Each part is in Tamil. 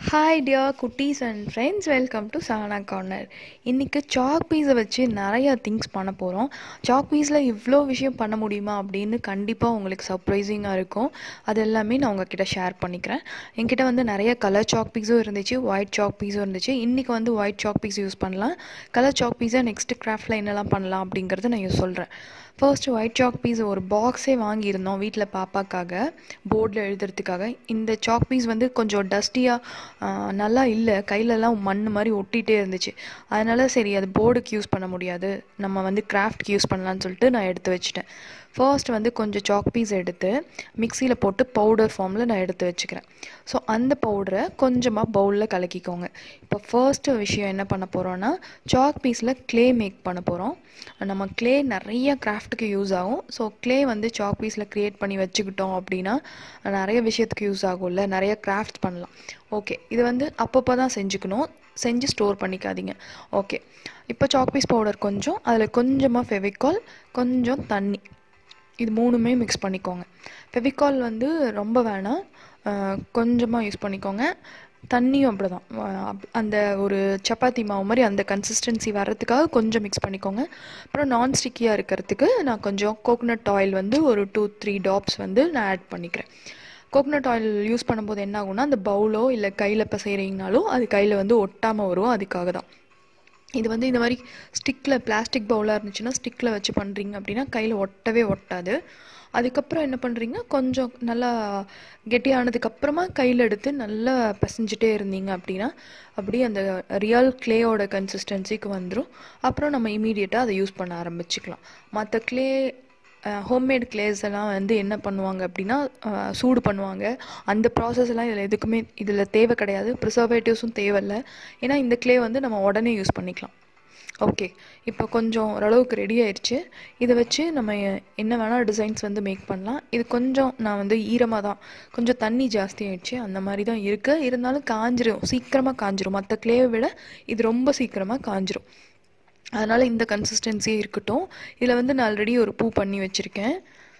ஹாய் டியர் குட்டீஸ் and friends welcome to Sana corner இன்றைக்கி சாக் பீஸை வச்சு நிறையா திங்ஸ் பண்ண போகிறோம் சாக் பீஸில் இவ்வளோ விஷயம் பண்ண முடியுமா அப்படின்னு கண்டிப்பாக உங்களுக்கு சர்ப்ரைசிங்காக இருக்கும் அது எல்லாமே நான் உங்ககிட்ட ஷேர் பண்ணிக்கிறேன் என்கிட்ட வந்து நிறைய கலர் சாக் பீஸும் இருந்துச்சு ஒயிட் சாக் பீஸும் இருந்துச்சு இன்றைக்கி வந்து ஒயிட் சாக் பீஸ் யூஸ் பண்ணலாம் கலர் சாக் பீஸை நெக்ஸ்ட் கிராஃப்டில் என்னெல்லாம் பண்ணலாம் அப்படிங்கிறத நான் சொல்கிறேன் ஃபர்ஸ்ட் ஒயிட் சாக் பீஸ் ஒரு பாக்ஸே வாங்கியிருந்தோம் வீட்டில் பாப்பாக்காக போர்டில் எழுதுறதுக்காக இந்த சாக் பீஸ் வந்து கொஞ்சம் டஸ்டியாக நல்லா இல்லை கையிலலாம் மண் மாதிரி ஒட்டிகிட்டே இருந்துச்சு அதனால் சரி அது போர்டுக்கு யூஸ் பண்ண முடியாது நம்ம வந்து கிராஃப்ட்க்கு யூஸ் பண்ணலான்னு சொல்லிட்டு நான் எடுத்து வச்சுட்டேன் ஃபர்ஸ்ட் வந்து கொஞ்சம் சாக் பீஸ் எடுத்து மிக்சியில் போட்டு பவுடர் ஃபார்மில் நான் எடுத்து வச்சுக்கிறேன் ஸோ அந்த பவுடரை கொஞ்சமாக பவுலில் கலக்கிக்கோங்க இப்போ ஃபர்ஸ்ட்டு விஷயம் என்ன பண்ண போகிறோன்னா சாக் பீஸில் க்ளே மேக் பண்ண போகிறோம் நம்ம க்ளே நிறைய கிராஃப்ட்டுக்கு யூஸ் ஆகும் ஸோ க்ளே வந்து சாக் பீஸில் க்ரியேட் பண்ணி வச்சுக்கிட்டோம் அப்படின்னா நிறைய விஷயத்துக்கு யூஸ் ஆகும்ல நிறைய கிராஃப்ட் பண்ணலாம் ஓகே இது வந்து அப்பப்போ தான் செஞ்சுக்கணும் செஞ்சு ஸ்டோர் பண்ணிக்காதீங்க ஓகே இப்போ சாக் பீஸ் பவுடர் கொஞ்சம் அதில் கொஞ்சமாக ஃபெவிகால் கொஞ்சம் தண்ணி இது மூணுமே மிக்ஸ் பண்ணிக்கோங்க ஃபெவிகால் வந்து ரொம்ப வேணாம் கொஞ்சமாக யூஸ் பண்ணிக்கோங்க தண்ணியும் அப்படி தான் அந்த ஒரு சப்பாத்தி மாவு மாதிரி அந்த கன்சிஸ்டன்சி வர்றதுக்காக கொஞ்சம் மிக்ஸ் பண்ணிக்கோங்க அப்புறம் நான் ஸ்டிக்கியாக இருக்கிறதுக்கு நான் கொஞ்சம் கோகோனட் ஆயில் வந்து ஒரு டூ த்ரீ டாப்ஸ் வந்து நான் ஆட் பண்ணிக்கிறேன் கோகோனட் ஆயில் யூஸ் பண்ணும்போது என்ன ஆகும்னா அந்த பவுலோ இல்லை கையில் இப்போ செய்கிறீங்கனாலும் அது கையில் வந்து ஒட்டாமல் வரும் அதுக்காக தான் இது வந்து இந்த மாதிரி ஸ்டிக்கில் பிளாஸ்டிக் பவுலாக இருந்துச்சுன்னா ஸ்டிக்கில் வச்சு பண்ணுறீங்க அப்படின்னா கையில் ஒட்டவே ஒட்டாது அதுக்கப்புறம் என்ன பண்ணுறீங்க கொஞ்சம் நல்லா கெட்டியானதுக்கப்புறமா கையில் எடுத்து நல்லா பிசைஞ்சிட்டே இருந்தீங்க அப்படின்னா அப்படியே அந்த ரியல் கிளேயோட கன்சிஸ்டன்சிக்கு வந்துடும் அப்புறம் நம்ம இமீடியட்டாக அதை யூஸ் பண்ண ஆரம்பிச்சுக்கலாம் மற்ற கிளே ஹோம்மேட் கிளேஸ் எல்லாம் வந்து என்ன பண்ணுவாங்க அப்படின்னா சூடு பண்ணுவாங்க அந்த ப்ராசஸ் எல்லாம் இதில் எதுக்குமே இதில் தேவை கிடையாது ப்ரிசர்வேட்டிவ்ஸும் தேவையில்லை ஏன்னா இந்த கிளே வந்து நம்ம உடனே யூஸ் பண்ணிக்கலாம் ஓகே இப்போ கொஞ்சம் ஓரளவுக்கு ரெடி ஆயிடுச்சு இதை வச்சு நம்ம என்ன வேணால் டிசைன்ஸ் வந்து மேக் பண்ணலாம் இது கொஞ்சம் நான் வந்து ஈரமாக தான் கொஞ்சம் தண்ணி ஜாஸ்தி ஆயிடுச்சு அந்த மாதிரி தான் இருக்குது இருந்தாலும் காஞ்சிரும் சீக்கிரமாக காஞ்சிரும் மற்ற கிளேவை விட இது ரொம்ப சீக்கிரமாக காஞ்சிரும் அதனால் இந்த கன்சிஸ்டன்சியே இருக்கட்டும் இதில் வந்து நான் ஆல்ரெடி ஒரு பூ பண்ணி வச்சுருக்கேன்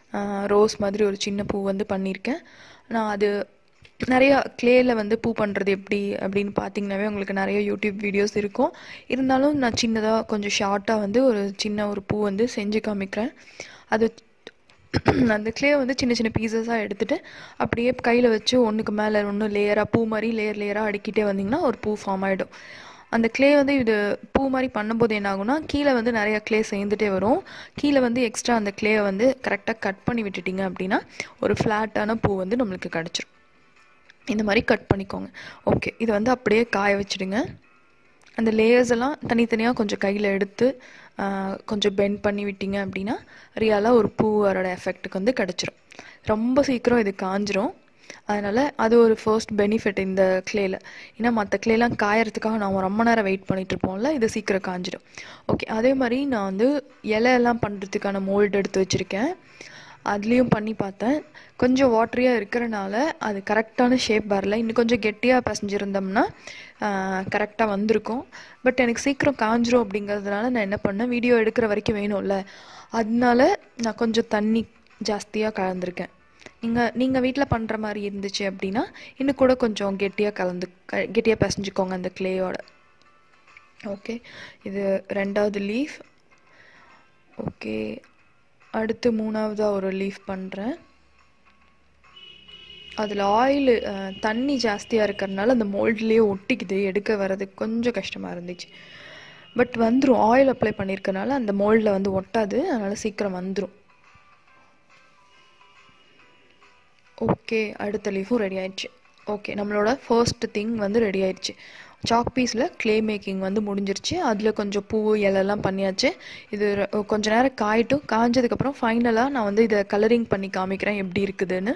ரோஸ் மாதிரி ஒரு சின்ன பூ வந்து பண்ணியிருக்கேன் நான் அது நிறையா க்ளேயில் வந்து பூ பண்ணுறது எப்படி அப்படின்னு பார்த்தீங்கன்னாவே உங்களுக்கு நிறைய யூடியூப் வீடியோஸ் இருக்கும் இருந்தாலும் நான் சின்னதாக கொஞ்சம் ஷார்ட்டாக வந்து ஒரு சின்ன ஒரு பூ வந்து செஞ்சு காமிக்கிறேன் அது அந்த க்ளே வந்து சின்ன சின்ன பீசஸாக எடுத்துகிட்டு அப்படியே கையில் வச்சு ஒன்றுக்கு மேலே ஒன்று லேயராக பூ மாதிரி லேயர் லேயராக அடுக்கிட்டே வந்திங்கன்னா ஒரு பூ ஃபார்ம் ஆகிடும் அந்த க்ளே வந்து இது பூ மாதிரி பண்ணும்போது என்ன ஆகும்னா கீழே வந்து நிறைய க்ளே சேர்ந்துட்டே வரும் கீழே வந்து எக்ஸ்ட்ரா அந்த க்ளேயை வந்து கரெக்டாக கட் பண்ணி விட்டுட்டிங்க அப்படின்னா ஒரு ஃப்ளாட்டான பூ வந்து நம்மளுக்கு கிடச்சிரும் இந்த மாதிரி கட் பண்ணிக்கோங்க ஓகே இது வந்து அப்படியே காய வச்சுடுங்க அந்த லேயர்ஸ் எல்லாம் தனித்தனியாக கொஞ்சம் கையில் எடுத்து கொஞ்சம் பெண்ட் பண்ணி விட்டீங்க அப்படின்னா ரியலாக ஒரு பூ வரோட எஃபெக்ட்டுக்கு வந்து கிடச்சிரும் ரொம்ப சீக்கிரம் இது காஞ்சிரும் அதனால் அது ஒரு ஃபர்ஸ்ட் பெனிஃபிட் இந்த க்ளேயில் ஏன்னா மற்ற க்ளேலாம் காயறதுக்காக நான் ரொம்ப நேரம் வெயிட் பண்ணிட்டு இருப்போம்ல இது சீக்கிரம் காஞ்சிடும் ஓகே அதே மாதிரி நான் வந்து இலையெல்லாம் பண்ணுறதுக்கான மோல்டு எடுத்து வச்சுருக்கேன் அதுலேயும் பண்ணி பார்த்தேன் கொஞ்சம் வாட்டரியாக இருக்கிறனால அது கரெக்டான ஷேப் வரல இன்னும் கொஞ்சம் கெட்டியாக பசஞ்சிருந்தோம்னா கரெக்டாக வந்திருக்கும் பட் எனக்கு சீக்கிரம் காஞ்சிரும் அப்படிங்கிறதுனால நான் என்ன பண்ணேன் வீடியோ எடுக்கிற வரைக்கும் வேணும்ல அதனால நான் கொஞ்சம் தண்ணி ஜாஸ்தியாக கலந்துருக்கேன் நீங்கள் நீங்கள் வீட்டில் பண்ணுற மாதிரி இருந்துச்சு அப்படின்னா இன்னும் கூட கொஞ்சம் கெட்டியாக கலந்து கெட்டியாக பிசைஞ்சுக்கோங்க அந்த க்ளேயோட ஓகே இது ரெண்டாவது லீஃப் ஓகே அடுத்து மூணாவதாக ஒரு லீஃப் பண்ணுறேன் அதில் ஆயில் தண்ணி ஜாஸ்தியாக இருக்கிறதுனால அந்த மோல்ட்லேயே ஒட்டிக்குது எடுக்க வர்றதுக்கு கொஞ்சம் கஷ்டமாக இருந்துச்சு பட் வந்துடும் ஆயில் அப்ளை பண்ணியிருக்கனால அந்த மோல்டில் வந்து ஒட்டாது அதனால் சீக்கிரம் வந்துடும் ஓகே அடுத்த லீஃபும் ரெடி ஆயிடுச்சு ஓகே நம்மளோட ஃபர்ஸ்ட் திங் வந்து ரெடி ஆயிடுச்சு சாக் பீஸில் க்ளே மேக்கிங் வந்து முடிஞ்சிருச்சு அதில் கொஞ்சம் பூ இலெல்லாம் பண்ணியாச்சு இது கொஞ்ச நேரம் காயட்டும் காஞ்சதுக்கப்புறம் ஃபைனலாக நான் வந்து இதை கலரிங் பண்ணி காமிக்கிறேன் எப்படி இருக்குதுன்னு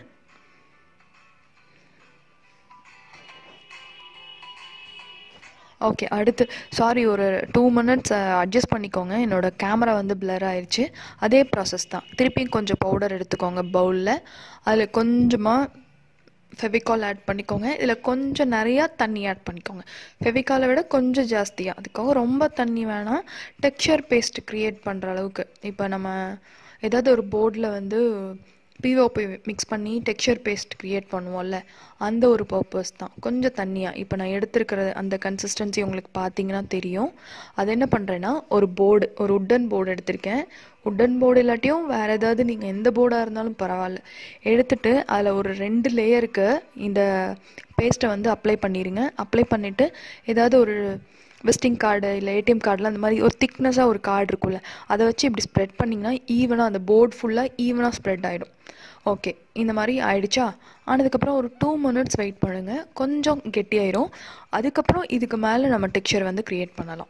ஓகே அடுத்து சாரி ஒரு டூ மினிட்ஸ் அட்ஜஸ்ட் பண்ணிக்கோங்க என்னோடய கேமரா வந்து பிளர் ஆயிடுச்சு அதே ப்ராசஸ் தான் திருப்பியும் கொஞ்சம் பவுடர் எடுத்துக்கோங்க பவுலில் அதில் கொஞ்சமாக ஃபெவிகால் ஆட் பண்ணிக்கோங்க இதில் கொஞ்சம் நிறையா தண்ணி ஆட் பண்ணிக்கோங்க ஃபெவிகாலை விட கொஞ்சம் ஜாஸ்தியாக அதுக்காக ரொம்ப தண்ணி வேணாம் டெக்ஸ்சர் பேஸ்ட் க்ரியேட் பண்ணுற அளவுக்கு இப்போ நம்ம ஏதாவது ஒரு போர்டில் வந்து பிஓபி மிக்ஸ் பண்ணி டெக்ஸ்சர் பேஸ்ட் க்ரியேட் பண்ணுவோம்ல அந்த ஒரு பர்பஸ் தான் கொஞ்சம் தண்ணியாக இப்போ நான் எடுத்திருக்கிற அந்த கன்சிஸ்டன்சி உங்களுக்கு பார்த்தீங்கன்னா தெரியும் அது என்ன பண்ணுறேன்னா ஒரு போர்டு ஒரு உட்டன் போர்டு எடுத்திருக்கேன் உட்டன் போர்டு இல்லாட்டியும் வேறு ஏதாவது நீங்கள் எந்த போர்டாக இருந்தாலும் பரவாயில்ல எடுத்துட்டு அதில் ஒரு ரெண்டு லேயருக்கு இந்த பேஸ்ட்டை வந்து அப்ளை பண்ணிடுங்க அப்ளை பண்ணிவிட்டு ஏதாவது ஒரு விசிட்டிங் கார்டு இல்லை ஏடிஎம் கார்டில் அந்த மாதிரி ஒரு திக்னஸாக ஒரு கார்டு இருக்கும்ல அதை வச்சு இப்படி ஸ்ப்ரெட் பண்ணிங்கன்னா ஈவனாக அந்த போர்டு ஃபுல்லாக ஈவனாக ஸ்ப்ரெட் ஆகிடும் ஓகே இந்த மாதிரி ஆயிடுச்சா ஆனதுக்கப்புறம் ஒரு டூ மினிட்ஸ் வெயிட் பண்ணுங்கள் கொஞ்சம் கெட்டியாயிரும் அதுக்கப்புறம் இதுக்கு மேலே நம்ம டெக்ஸ்சர் வந்து க்ரியேட் பண்ணலாம்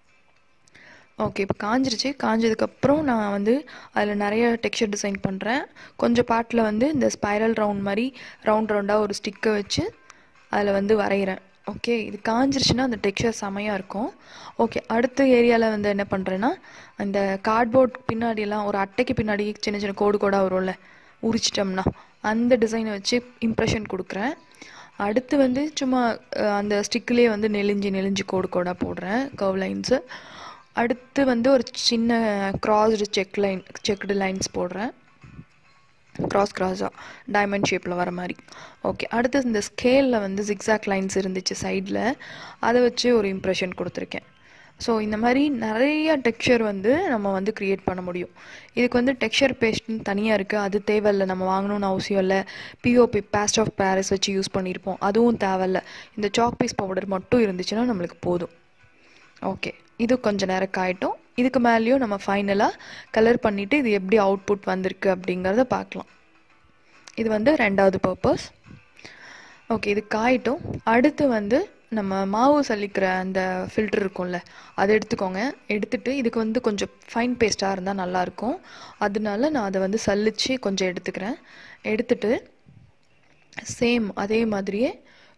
ஓகே இப்போ காஞ்சிருச்சு காஞ்சதுக்கப்புறம் நான் வந்து அதில் நிறைய டெக்ஸ்சர் டிசைன் பண்ணுறேன் கொஞ்சம் பாட்டில் வந்து இந்த ஸ்பைரல் ரவுண்ட் மாதிரி ரவுண்ட் ரவுண்டாக ஒரு ஸ்டிக்கை வச்சு அதில் வந்து வரைகிறேன் ஓகே இது காஞ்சிருச்சுன்னா அந்த டெக்ஸ்சர் செமையாக இருக்கும் ஓகே அடுத்த ஏரியாவில் வந்து என்ன பண்ணுறேன்னா அந்த கார்ட்போர்ட் பின்னாடியெல்லாம் ஒரு அட்டைக்கு பின்னாடி சின்ன சின்ன கோடு கோடாக வரும்ல உரிச்சிட்டோம்னா அந்த டிசைனை வச்சு இம்ப்ரெஷன் கொடுக்குறேன் அடுத்து வந்து சும்மா அந்த ஸ்டிக்லேயே வந்து நெளிஞ்சு நெளிஞ்சு கோடு கோடாக போடுறேன் கர்வ் லைன்ஸு அடுத்து வந்து ஒரு சின்ன crossed check line checked lines போடுறேன் க்ராஸ் க்ராஸாக டைமண்ட் ஷேப்பில் வர மாதிரி ஓகே அடுத்து இந்த ஸ்கேலில் வந்து ஜிக்ஸாக் லைன்ஸ் இருந்துச்சு சைடில் அதை வச்சு ஒரு இம்ப்ரெஷன் கொடுத்துருக்கேன் ஸோ இந்த மாதிரி நிறைய டெக்ஸ்சர் வந்து நம்ம வந்து க்ரியேட் பண்ண முடியும் இதுக்கு வந்து டெக்ஸ்சர் பேஸ்ட்னு தனியாக இருக்குது அது தேவையில்லை நம்ம வாங்கணும்னு அவசியம் இல்லை பிஓபி பேஸ்ட் ஆஃப் பாரிஸ் வச்சு யூஸ் பண்ணியிருப்போம் அதுவும் தேவையில்ல இந்த சாக் பீஸ் பவுடர் மட்டும் இருந்துச்சுன்னா நம்மளுக்கு போதும் ஓகே இது கொஞ்சம் நேரம் காயட்டும் இதுக்கு மேலேயும் நம்ம ஃபைனலாக கலர் பண்ணிவிட்டு இது எப்படி அவுட்புட் வந்திருக்கு அப்படிங்கிறத பார்க்கலாம் இது வந்து ரெண்டாவது பர்பஸ் ஓகே இது காயட்டும் அடுத்து வந்து நம்ம மாவு சலிக்கிற அந்த ஃபில்டர் இருக்கும்ல அதை எடுத்துக்கோங்க எடுத்துட்டு இதுக்கு வந்து கொஞ்சம் ஃபைன் பேஸ்ட்டாக இருந்தால் நல்லாயிருக்கும் அதனால நான் அதை வந்து சலிச்சு கொஞ்சம் எடுத்துக்கிறேன் எடுத்துட்டு சேம் அதே மாதிரியே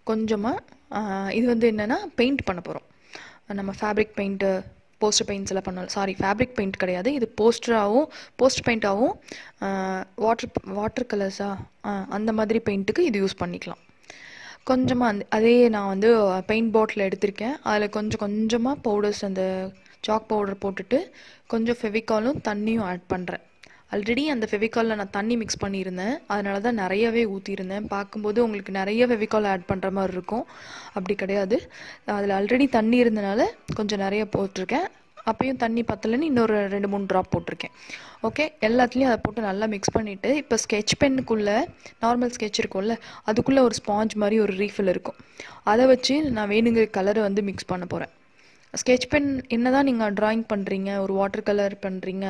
கொஞ்சமாக இது வந்து என்னென்னா பெயிண்ட் பண்ண போகிறோம் நம்ம ஃபேப்ரிக் பெயிண்ட்டு போஸ்டர் பெயிண்ட்ஸ் எல்லாம் பண்ணலாம் சாரி ஃபேப்ரிக் பெயிண்ட் கிடையாது இது போஸ்டராகவும் போஸ்டர் பெயிண்ட்டாகவும் வாட்டர் வாட்டர் கலர்ஸாக அந்த மாதிரி பெயிண்ட்டுக்கு இது யூஸ் பண்ணிக்கலாம் கொஞ்சமாக அந்த அதே நான் வந்து பெயிண்ட் பாட்டில் எடுத்திருக்கேன் அதில் கொஞ்சம் கொஞ்சமாக பவுடர்ஸ் அந்த சாக் பவுடர் போட்டுட்டு கொஞ்சம் ஃபெவிகாலும் தண்ணியும் ஆட் பண்ணுறேன் ஆல்ரெடி அந்த ஃபெவிகாலில் நான் தண்ணி மிக்ஸ் பண்ணியிருந்தேன் அதனால தான் நிறையவே ஊற்றிருந்தேன் பார்க்கும்போது உங்களுக்கு நிறைய ஃபெவிகால் ஆட் பண்ணுற மாதிரி இருக்கும் அப்படி கிடையாது அதில் ஆல்ரெடி தண்ணி இருந்தனால கொஞ்சம் நிறைய போட்டிருக்கேன் அப்பயும் தண்ணி பத்தலைன்னு இன்னொரு ரெண்டு மூணு ட்ராப் போட்டிருக்கேன் ஓகே எல்லாத்துலேயும் அதை போட்டு நல்லா மிக்ஸ் பண்ணிவிட்டு இப்போ ஸ்கெட்ச் பென்னுக்குள்ளே நார்மல் ஸ்கெட்ச் இருக்கும்ல அதுக்குள்ளே ஒரு ஸ்பாஞ்ச் மாதிரி ஒரு ரீஃபில் இருக்கும் அதை வச்சு நான் வேணுங்கிற கலரை வந்து மிக்ஸ் பண்ண போகிறேன் ஸ்கெட்ச் பென் என்ன தான் நீங்கள் ட்ராயிங் பண்ணுறீங்க ஒரு வாட்டர் கலர் பண்ணுறீங்க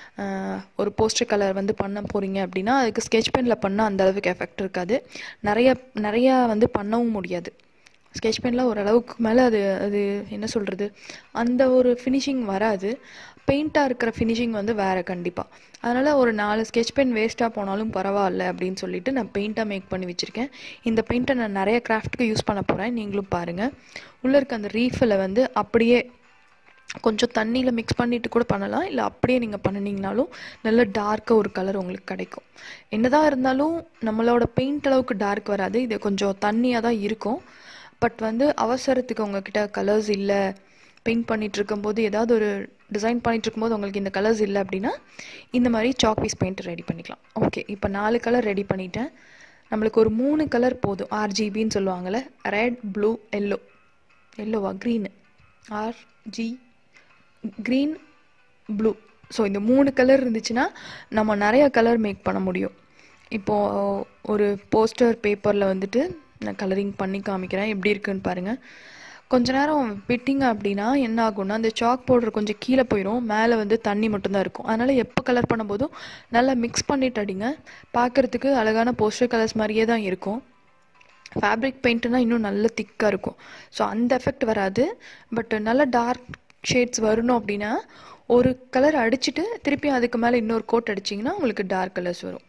ஒரு போஸ்டர் கலர் வந்து பண்ண போகிறீங்க அப்படின்னா அதுக்கு ஸ்கெட்ச் பெனில் பண்ணால் அந்த அளவுக்கு எஃபெக்ட் இருக்காது நிறைய நிறையா வந்து பண்ணவும் முடியாது ஸ்கெட்ச் பெனில் ஓரளவுக்கு மேலே அது அது என்ன சொல்கிறது அந்த ஒரு ஃபினிஷிங் வராது பெயிண்ட்டாக இருக்கிற ஃபினிஷிங் வந்து வேறு கண்டிப்பாக அதனால் ஒரு நாலு ஸ்கெட்ச் பென் வேஸ்ட்டாக போனாலும் பரவாயில்ல அப்படின்னு சொல்லிட்டு நான் பெயிண்ட்டாக மேக் பண்ணி வச்சுருக்கேன் இந்த பெயிண்ட்டை நான் நிறைய கிராஃப்ட்டுக்கு யூஸ் பண்ண போகிறேன் நீங்களும் பாருங்கள் உள்ளே இருக்க அந்த ரீஃபில் வந்து அப்படியே கொஞ்சம் தண்ணியில் மிக்ஸ் பண்ணிட்டு கூட பண்ணலாம் இல்லை அப்படியே நீங்கள் பண்ணினீங்கனாலும் நல்ல டார்க்காக ஒரு கலர் உங்களுக்கு கிடைக்கும் என்னதான் இருந்தாலும் நம்மளோட பெயிண்ட் அளவுக்கு டார்க் வராது இது கொஞ்சம் தண்ணியாக தான் இருக்கும் பட் வந்து அவசரத்துக்கு உங்ககிட்ட கலர்ஸ் இல்லை பெயிண்ட் பண்ணிட்டு இருக்கும்போது ஏதாவது ஒரு டிசைன் பண்ணிட்டு இருக்கும்போது உங்களுக்கு இந்த கலர்ஸ் இல்லை அப்படின்னா இந்த மாதிரி சாக் பீஸ் பெயிண்ட் ரெடி பண்ணிக்கலாம் ஓகே இப்போ நாலு கலர் ரெடி பண்ணிட்டேன் நம்மளுக்கு ஒரு மூணு கலர் போதும் ஆர்ஜிபின்னு சொல்லுவாங்கள்ல ரெட் ப்ளூ எல்லோ எல்லோவா green RG green blue so இந்த மூணு கலர் இருந்துச்சுன்னா நம்ம நிறைய கலர் மேக் பண்ண முடியும் இப்போது ஒரு போஸ்டர் பேப்பரில் வந்துட்டு நான் கலரிங் பண்ணி காமிக்கிறேன் எப்படி இருக்குன்னு பாருங்கள் கொஞ்ச நேரம் விட்டிங்க அப்படின்னா என்ன ஆகும்னா அந்த சாக் பவுடர் கொஞ்சம் கீழே போயிடும் மேலே வந்து தண்ணி மட்டும்தான் இருக்கும் அதனால் எப்போ கலர் பண்ணும்போதும் நல்லா மிக்ஸ் பண்ணிட்டு அடிங்க பார்க்குறதுக்கு அழகான போஸ்டர் கலர்ஸ் மாதிரியே தான் இருக்கும் ஃபேப்ரிக் பெயிண்ட்னா இன்னும் நல்ல திக்காக இருக்கும் ஸோ அந்த எஃபெக்ட் வராது பட் நல்ல டார்க் ஷேட்ஸ் வரணும் அப்படின்னா ஒரு கலர் அடிச்சுட்டு திருப்பி அதுக்கு மேலே இன்னொரு கோட் அடிச்சிங்கன்னா உங்களுக்கு டார்க் கலர்ஸ் வரும்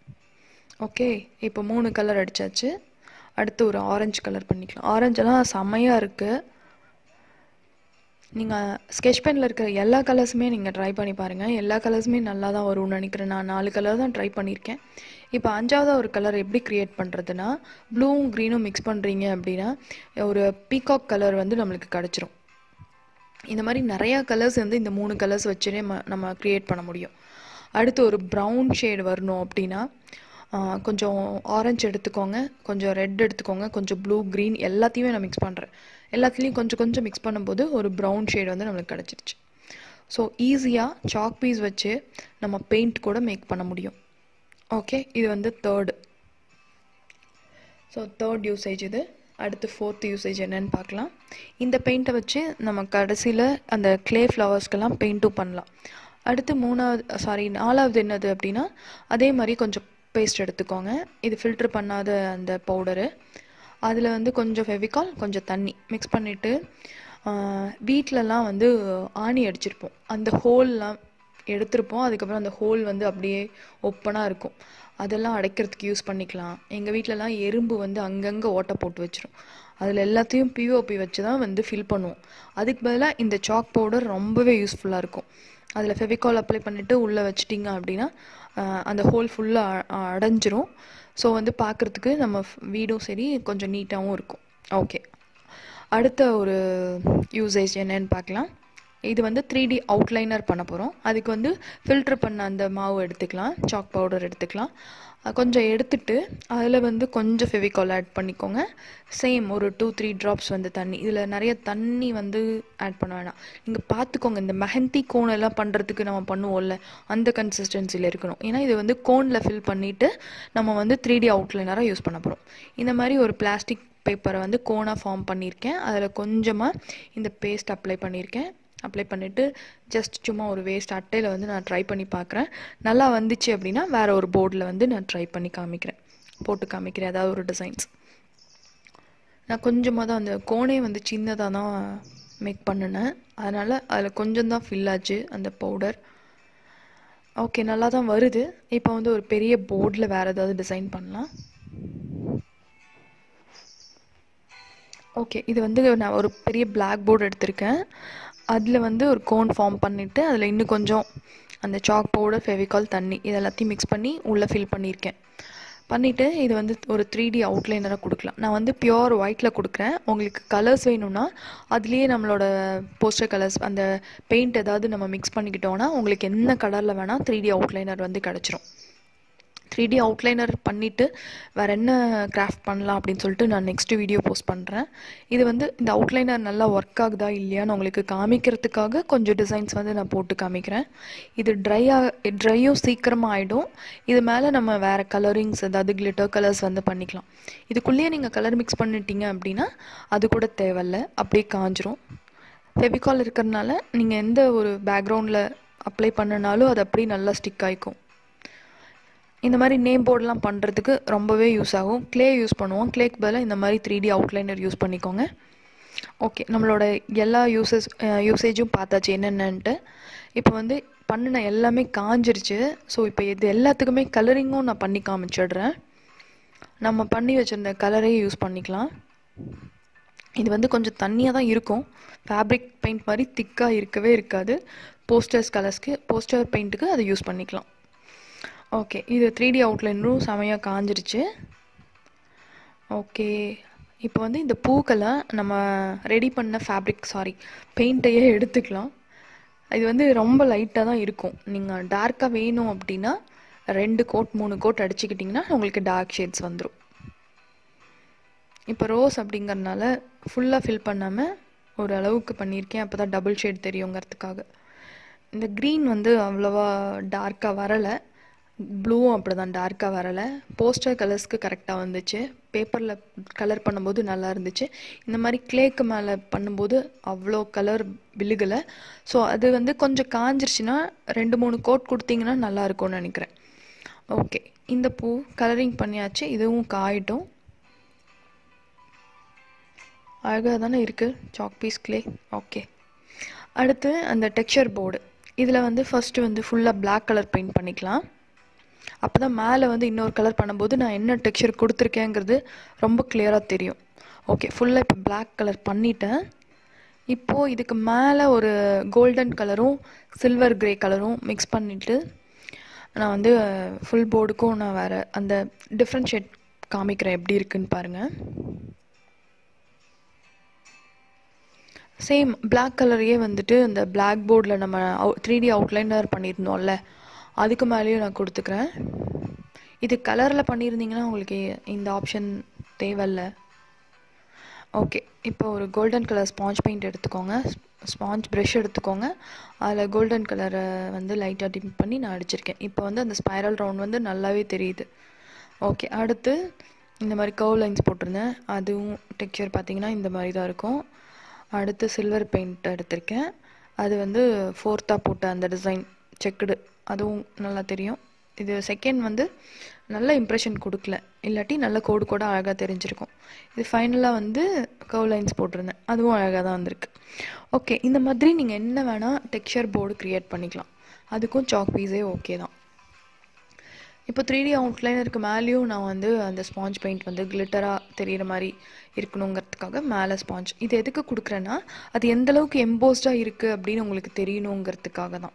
ஓகே இப்போ மூணு கலர் அடித்தாச்சு அடுத்து ஒரு ஆரஞ்சு கலர் பண்ணிக்கலாம் ஆரஞ்செல்லாம் செம்மையாக இருக்குது நீங்கள் ஸ்கெச் பெனில் இருக்கிற எல்லா கலர்ஸுமே நீங்கள் ட்ரை பண்ணி பாருங்கள் எல்லா கலர்ஸுமே நல்லா தான் வரும்னு நினைக்கிறேன் நான் நாலு கலர் தான் ட்ரை பண்ணியிருக்கேன் இப்போ அஞ்சாவது ஒரு கலர் எப்படி க்ரியேட் பண்ணுறதுனா ப்ளூவும் க்ரீனும் மிக்ஸ் பண்ணுறீங்க அப்படின்னா ஒரு பீகாக் கலர் வந்து நம்மளுக்கு கிடச்சிரும் இந்த மாதிரி நிறையா கலர்ஸ் வந்து இந்த மூணு கலர்ஸ் வச்சுனே நம்ம க்ரியேட் பண்ண முடியும் அடுத்து ஒரு ப்ரௌன் ஷேடு வரணும் அப்படின்னா ஆஹ், கொஞ்சம் ஆரஞ்சு எடுத்துக்கோங்க கொஞ்சம் ரெட் எடுத்துக்கோங்க கொஞ்சம் ப்ளூ க்ரீன் எல்லாத்தையுமே நான் மிக்ஸ் பண்ணுறேன் எல்லாத்துலேயும் கொஞ்சம் கொஞ்சம் மிக்ஸ் பண்ணும்போது ஒரு ப்ரௌன் ஷேடு வந்து நம்மளுக்கு கிடச்சிருச்சு ஸோ ஈஸியாக சாக் பீஸ் வச்சு நம்ம பெயிண்ட் கூட மேக் பண்ண முடியும் ஓகே இது வந்து தேர்டு ஸோ தேர்ட் யூசேஜ் இது அடுத்து ஃபோர்த் யூசேஜ் என்னன்னு பார்க்கலாம் இந்த பெயிண்ட்டை வச்சு நம்ம கடைசியில் அந்த க்ளே ஃப்ளவர்ஸ்க்கெல்லாம் பெயிண்ட்டும் பண்ணலாம் அடுத்து மூணாவது சாரி நாலாவது என்னது அப்படின்னா அதே மாதிரி கொஞ்சம் பேஸ்ட் எடுத்துக்கோங்க இது ஃபில்ட்ரு பண்ணாத அந்த பவுடரு அதில் வந்து கொஞ்சம் ஃபெவிகால் கொஞ்சம் தண்ணி மிக்ஸ் பண்ணிவிட்டு வீட்டிலலாம் வந்து ஆணி அடிச்சிருப்போம் அந்த ஹோல்லாம் எடுத்திருப்போம் அதுக்கப்புறம் அந்த ஹோல் வந்து அப்படியே ஒப்பனாக இருக்கும் அதெல்லாம் அடைக்கிறதுக்கு யூஸ் பண்ணிக்கலாம் எங்கள் வீட்டிலலாம் எறும்பு வந்து அங்கங்கே ஓட்டை போட்டு வச்சிரும் அதில் எல்லாத்தையும் பிஓபி வச்சு தான் வந்து ஃபில் பண்ணுவோம் அதுக்கு பதிலாக இந்த சாக் பவுடர் ரொம்பவே யூஸ்ஃபுல்லாக இருக்கும் அதில் ஃபெவிகால் அப்ளை பண்ணிவிட்டு உள்ளே வச்சிட்டிங்க அப்படின்னா ஆஹ், அந்த ஹோல் ஃபுல்லாக அடைஞ்சிரும் ஸோ வந்து பார்க்குறதுக்கு நம்ம f- வீடும் சரி கொஞ்சம் நீட்டாகவும் இருக்கும் ஓகே அடுத்த ஒரு யூசேஜ் என்னன்னு பார்க்கலாம் இது வந்து த்ரீ டி அவுட்லைனர் பண்ண போகிறோம் அதுக்கு வந்து ஃபில்டர் பண்ண அந்த மாவு எடுத்துக்கலாம் சாக் பவுடர் எடுத்துக்கலாம் அஹ் கொஞ்சம் எடுத்துட்டு அதில் வந்து கொஞ்சம் ஃபெவிகால் ஆட் பண்ணிக்கோங்க சேம் ஒரு டூ த்ரீ ட்ராப்ஸ் வந்து தண்ணி இதில் நிறைய தண்ணி வந்து ஆட் பண்ண வேணாம் நீங்கள் பார்த்துக்கோங்க இந்த மெஹந்தி கோன் எல்லாம் பண்ணுறதுக்கு நம்ம பண்ணுவோம்ல அந்த கன்சிஸ்டன்சியில் இருக்கணும் ஏன்னா இது வந்து கோனில் ஃபில் பண்ணிவிட்டு நம்ம வந்து த்ரீ டி அவுட்லைனராக யூஸ் பண்ண போகிறோம் இந்த மாதிரி ஒரு பிளாஸ்டிக் பேப்பரை வந்து கோனாக ஃபார்ம் பண்ணியிருக்கேன் அதில் கொஞ்சமாக இந்த பேஸ்ட் அப்ளை பண்ணியிருக்கேன் அப்ளை பண்ணிவிட்டு ஜஸ்ட் சும்மா ஒரு வேஸ்ட் அட்டையில் வந்து நான் ட்ரை பண்ணி பார்க்குறேன் நல்லா வந்துச்சு அப்படின்னா வேறு ஒரு போர்டில் வந்து நான் ட்ரை பண்ணி காமிக்கிறேன் போட்டு காமிக்கிறேன் ஏதாவது ஒரு டிசைன்ஸ் நான் கொஞ்சமாக தான் அந்த கோனே வந்து சின்னதாக தான் மேக் பண்ணினேன் அதனால் அதில் கொஞ்சம் தான் ஃபில் ஆச்சு அந்த பவுடர் ஓகே நல்லா தான் வருது இப்போ வந்து ஒரு பெரிய போர்டில் வேறு ஏதாவது டிசைன் பண்ணலாம் ஓகே இது வந்து நான் ஒரு பெரிய பிளாக் போர்டு எடுத்திருக்கேன் அதில் வந்து ஒரு கோன் ஃபார்ம் பண்ணிவிட்டு அதில் இன்னும் கொஞ்சம் அந்த சாக் பவுடர் ஃபெவிகால் தண்ணி இது எல்லாத்தையும் மிக்ஸ் பண்ணி உள்ளே ஃபில் பண்ணியிருக்கேன் பண்ணிவிட்டு இது வந்து ஒரு த்ரீ டி அவுட்லைனராக கொடுக்கலாம் நான் வந்து பியோர் ஒயிட்டில் கொடுக்குறேன் உங்களுக்கு கலர்ஸ் வேணும்னா அதுலேயே நம்மளோட போஸ்டர் கலர்ஸ் அந்த பெயிண்ட் ஏதாவது நம்ம மிக்ஸ் பண்ணிக்கிட்டோன்னா உங்களுக்கு என்ன கலரில் வேணால் த்ரீ டி அவுட்லைனர் வந்து கிடச்சிரும் த்ரீ டி அவுட்லைனர் பண்ணிவிட்டு வேறு என்ன கிராஃப்ட் பண்ணலாம் அப்படின்னு சொல்லிட்டு நான் நெக்ஸ்ட் வீடியோ போஸ்ட் பண்ணுறேன் இது வந்து இந்த அவுட்லைனர் நல்லா ஒர்க் ஆகுதா இல்லையான்னு உங்களுக்கு காமிக்கிறதுக்காக கொஞ்சம் டிசைன்ஸ் வந்து நான் போட்டு காமிக்கிறேன் இது ட்ரையாக ட்ரையும் சீக்கிரமாக ஆகிடும் இது மேலே நம்ம வேறு கலரிங்ஸ் ஏதாவது கிளிட்டர் கலர்ஸ் வந்து பண்ணிக்கலாம் இதுக்குள்ளேயே நீங்கள் கலர் மிக்ஸ் பண்ணிட்டீங்க அப்படின்னா அது கூட தேவையில்ல அப்படியே காஞ்சிரும் ஃபெவிகால் இருக்கிறதுனால நீங்கள் எந்த ஒரு பேக்ரவுண்டில் அப்ளை பண்ணனாலும் அது அப்படியே நல்லா ஸ்டிக் ஆகிக்கும் இந்த மாதிரி நேம் போர்டெலாம் பண்ணுறதுக்கு ரொம்பவே யூஸ் ஆகும் க்ளே யூஸ் பண்ணுவோம் க்ளேக்கு பதிலாக இந்த மாதிரி த்ரீ டி அவுட்லைனர் யூஸ் பண்ணிக்கோங்க ஓகே நம்மளோட எல்லா யூசஸ் யூசேஜும் பார்த்தாச்சு என்னென்னன்ட்டு இப்போ வந்து பண்ணின எல்லாமே காஞ்சிருச்சு ஸோ இப்போ இது எல்லாத்துக்குமே கலரிங்கும் நான் பண்ணி காமிச்சிடுறேன் நம்ம பண்ணி வச்சுருந்த கலரே யூஸ் பண்ணிக்கலாம் இது வந்து கொஞ்சம் தண்ணியாக தான் இருக்கும் ஃபேப்ரிக் பெயிண்ட் மாதிரி திக்காக இருக்கவே இருக்காது போஸ்டர்ஸ் கலர்ஸ்க்கு போஸ்டர் பெயிண்ட்டுக்கு அதை யூஸ் பண்ணிக்கலாம் ஓகே இது த்ரீ டி அவுட்லைனரும் செமையாக காஞ்சிருச்சு ஓகே இப்போ வந்து இந்த பூக்களை நம்ம ரெடி பண்ண ஃபேப்ரிக் சாரி பெயிண்ட்டையே எடுத்துக்கலாம் இது வந்து ரொம்ப லைட்டாக தான் இருக்கும் நீங்கள் டார்க்காக வேணும் அப்படின்னா ரெண்டு கோட் மூணு கோட் அடிச்சுக்கிட்டிங்கன்னா உங்களுக்கு டார்க் ஷேட்ஸ் வந்துடும் இப்போ ரோஸ் அப்படிங்கறனால ஃபுல்லாக ஃபில் பண்ணாமல் ஒரு அளவுக்கு பண்ணியிருக்கேன் அப்போ தான் டபுள் ஷேட் தெரியுங்கிறதுக்காக இந்த க்ரீன் வந்து அவ்வளோவா டார்க்காக வரலை ப்ளூவும் அப்படி தான் டார்க்காக வரலை போஸ்டர் கலர்ஸ்க்கு கரெக்டாக வந்துச்சு பேப்பரில் கலர் பண்ணும்போது நல்லா இருந்துச்சு இந்த மாதிரி க்ளேக்கு மேலே பண்ணும்போது அவ்வளோ கலர் விழுகலை ஸோ அது வந்து கொஞ்சம் காஞ்சிருச்சுன்னா ரெண்டு மூணு கோட் கொடுத்தீங்கன்னா நல்லா இருக்கும்னு நினைக்கிறேன் ஓகே இந்த பூ கலரிங் பண்ணியாச்சு இதுவும் காயிட்டும் அழகாக தானே இருக்குது சாக் பீஸ் க்ளே ஓகே அடுத்து அந்த டெக்ஸ்சர் போர்டு இதில் வந்து ஃபஸ்ட்டு வந்து ஃபுல்லாக Black கலர் பெயிண்ட் பண்ணிக்கலாம் அப்போ தான் மேலே வந்து இன்னொரு கலர் பண்ணும்போது நான் என்ன டெக்ஸ்சர் கொடுத்துருக்கேங்கிறது ரொம்ப கிளியராக தெரியும் ஓகே ஃபுல்லாக இப்போ Black கலர் பண்ணிட்டேன் இப்போது இதுக்கு மேலே ஒரு கோல்டன் கலரும் சில்வர் கிரே கலரும் மிக்ஸ் பண்ணிவிட்டு நான் வந்து ஃபுல் போர்டுக்கும் நான் வேறு அந்த டிஃப்ரென்ஷியேட் காமிக்கிறேன் எப்படி இருக்குன்னு பாருங்கள் சேம் Black கலரையே வந்துட்டு அந்த Black போர்டில் நம்ம த்ரீ டி அவுட்லைனர் பண்ணியிருந்தோம்ல அதுக்கு மேலேயும் நான் கொடுத்துக்கிறேன் இது கலரில் பண்ணியிருந்தீங்கன்னா உங்களுக்கு இந்த ஆப்ஷன் தேவையில்ல ஓகே இப்போ ஒரு கோல்டன் கலர் ஸ்பாஞ்ச் பெயிண்ட் எடுத்துக்கோங்க ஸ்பாஞ்ச் ப்ரஷ் எடுத்துக்கோங்க அதில் கோல்டன் கலரை வந்து லைட்டாக டிம் பண்ணி நான் அடிச்சிருக்கேன் இப்போ வந்து அந்த ஸ்பைரல் ரவுண்ட் வந்து நல்லாவே தெரியுது ஓகே அடுத்து இந்த மாதிரி கர்வ் லைன்ஸ் போட்டிருந்தேன் அதுவும் டெக்ஸ்சர் பார்த்தீங்கன்னா இந்த மாதிரி தான் இருக்கும் அடுத்து சில்வர் பெயிண்ட் எடுத்திருக்கேன் அது வந்து ஃபோர்த்தாக போட்ட அந்த டிசைன் செக்குடு அதுவும் நல்லா தெரியும் இது செகண்ட் வந்து நல்ல இம்ப்ரெஷன் கொடுக்கல இல்லாட்டி நல்ல கோடு கூட அழகாக தெரிஞ்சிருக்கும் இது ஃபைனலாக வந்து கர்வ் லைன்ஸ் போட்டிருந்தேன் அதுவும் அழகாக தான் வந்திருக்கு ஓகே இந்த மாதிரி நீங்கள் என்ன வேணால் டெக்ஸ்சர் போர்டு க்ரியேட் பண்ணிக்கலாம் அதுக்கும் சாக் பீஸே ஓகே தான் இப்போ த்ரீ டி அவுட்லைனருக்கு மேலேயும் நான் வந்து அந்த ஸ்பாஞ்ச் பெயிண்ட் வந்து கிளிட்டராக தெரிகிற மாதிரி இருக்கணுங்கிறதுக்காக மேலே ஸ்பாஞ்ச் இது எதுக்கு கொடுக்குறேன்னா அது எந்த அளவுக்கு எம்போஸ்டாக இருக்குது அப்படின்னு உங்களுக்கு தெரியணுங்கிறதுக்காக தான்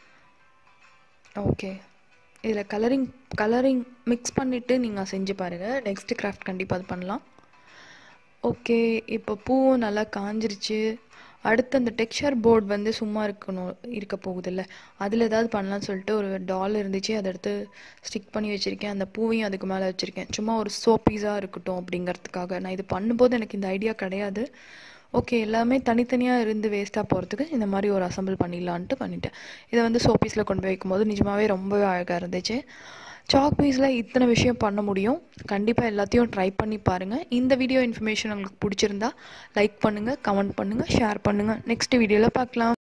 ஓகே இதில் கலரிங் கலரிங் மிக்ஸ் பண்ணிவிட்டு நீங்கள் செஞ்சு பாருங்கள் நெக்ஸ்ட் கிராஃப்ட் கண்டிப்பாக அது பண்ணலாம் ஓகே இப்போ பூவும் நல்லா காஞ்சிருச்சு அடுத்து அந்த டெக்ஸ்சர் போர்டு வந்து சும்மா இருக்கணும் இருக்க போகுதில்ல அதில் ஏதாவது பண்ணலாம்னு சொல்லிட்டு ஒரு டால் இருந்துச்சு அதை எடுத்து ஸ்டிக் பண்ணி வச்சுருக்கேன் அந்த பூவையும் அதுக்கு மேலே வச்சுருக்கேன் சும்மா ஒரு சோப்பீஸாக இருக்கட்டும் அப்படிங்கிறதுக்காக நான் இது பண்ணும்போது எனக்கு இந்த ஐடியா கிடையாது ஓகே எல்லாமே தனித்தனியாக இருந்து வேஸ்ட்டாக போகிறதுக்கு இந்த மாதிரி ஒரு அசம்பிள் பண்ணிடலான்ட்டு பண்ணிட்டேன் இதை வந்து சோப்பீஸில் கொண்டு போய் வைக்கும்போது நிஜமாகவே ரொம்பவே அழகாக இருந்துச்சு சாக் பீஸில் இத்தனை விஷயம் பண்ண முடியும் கண்டிப்பாக எல்லாத்தையும் ட்ரை பண்ணி பாருங்கள் இந்த வீடியோ இன்ஃபர்மேஷன் உங்களுக்கு பிடிச்சிருந்தா லைக் பண்ணுங்கள் கமெண்ட் பண்ணுங்கள் ஷேர் பண்ணுங்கள் நெக்ஸ்ட் வீடியோவில் பார்க்கலாம்